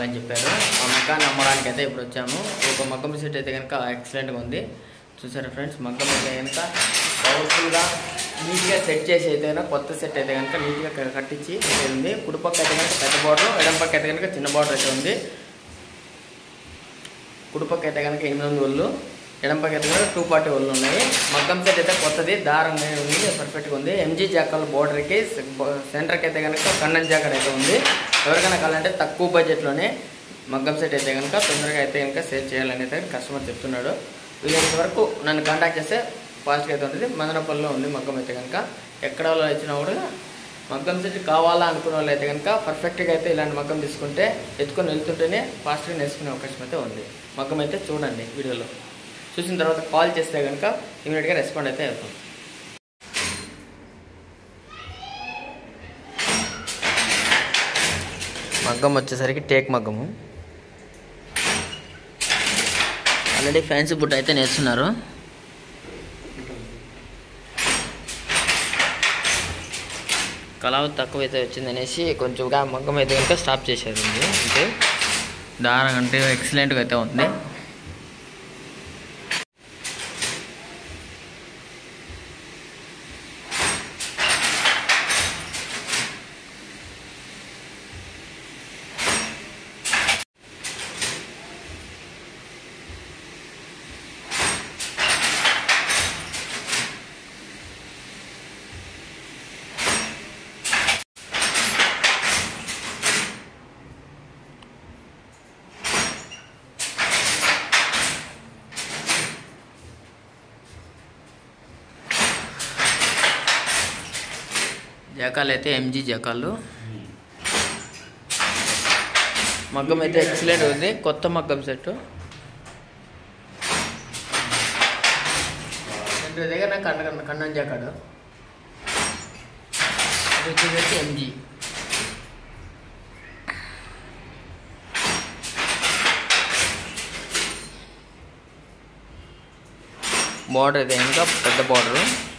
కావాలని చెప్పారు ఆ మగ్గాన్ని అమ్మడానికి అయితే ఇప్పుడు వచ్చాము ఒక మగ్గం సెట్ అయితే కనుక ఎక్సలెంట్గా ఉంది చూసారా ఫ్రెండ్స్ మగ్గం అయితే కనుక పవర్ఫుల్గా నీట్గా సెట్ చేసి అయితే కనుక కొత్త సెట్ అయితే కనుక నీట్గా క- కట్టించి అయితే ఉంది కుడిపక్క అయితే కనుక పెద్ద బార్డర్ ఎడం పక్క అయితే కనుక చిన్న బార్డర్ అయితే ఉంది కుడిపక్క అయితే కనుక ఎనిమిది వందల ఒళ్ళు ఎడం పక్క అయితే కనుక టూ ఫార్టీ ఒళ్ళు ఉన్నాయి మగ్గం సెట్ అయితే కొత్తది దారం అనేది ఉంది పర్ఫెక్ట్గా ఉంది ఎంజీ జాకల్ బోర్డర్కి సెంటర్కి అయితే కనుక కండన్ జాకెట్ అయితే ఉంది ఎవరికైనా కావాలంటే తక్కువ బడ్జెట్లోనే మగ్గం సెట్ అయితే కనుక తొందరగా అయితే కనుక సేల్ చేయాలని అయితే కస్టమర్ చెప్తున్నాడు వీలైనంత వరకు నన్ను కాంటాక్ట్ చేస్తే ఫాస్ట్గా అయితే ఉంటుంది మదనపల్లిలో ఉంది మగ్గం అయితే కనుక ఎక్కడ వాళ్ళు ఇచ్చినా కూడా మగ్గం సెట్ కావాలా అనుకున్న వాళ్ళు అయితే కనుక పర్ఫెక్ట్గా అయితే ఇలాంటి మగ్గం తీసుకుంటే ఎత్తుకొని వెళ్తుంటేనే ఫాస్ట్గా నేర్చుకునే అవకాశం అయితే ఉంది మగ్గం అయితే చూడండి వీడియోలో చూసిన తర్వాత కాల్ చేస్తే కనుక ఇమీడియట్గా రెస్పాండ్ అయితే అవుతుంది మగ్గం వచ్చేసరికి టేక్ మగ్గము ఆల్రెడీ ఫ్యాన్సీ బుట్ట అయితే నేర్చున్నారు కలావ తక్కువ అయితే వచ్చింది అనేసి కొంచెంగా మగ్గం అయితే కనుక స్టాప్ చేశారు ఇది అంటే దారం అంటే ఎక్సలెంట్గా అయితే ఉంది జకాలు అయితే ఎంజీ జకాలు మగ్గం అయితే ఎక్సలెంట్ ఉంది కొత్త మగ్గం సెట్ రెండు దగ్గర కండ కండం జాకాడు ఇది వచ్చేసరికి ఎంజీ బార్డర్ అయితే ఇంకా పెద్ద బార్డర్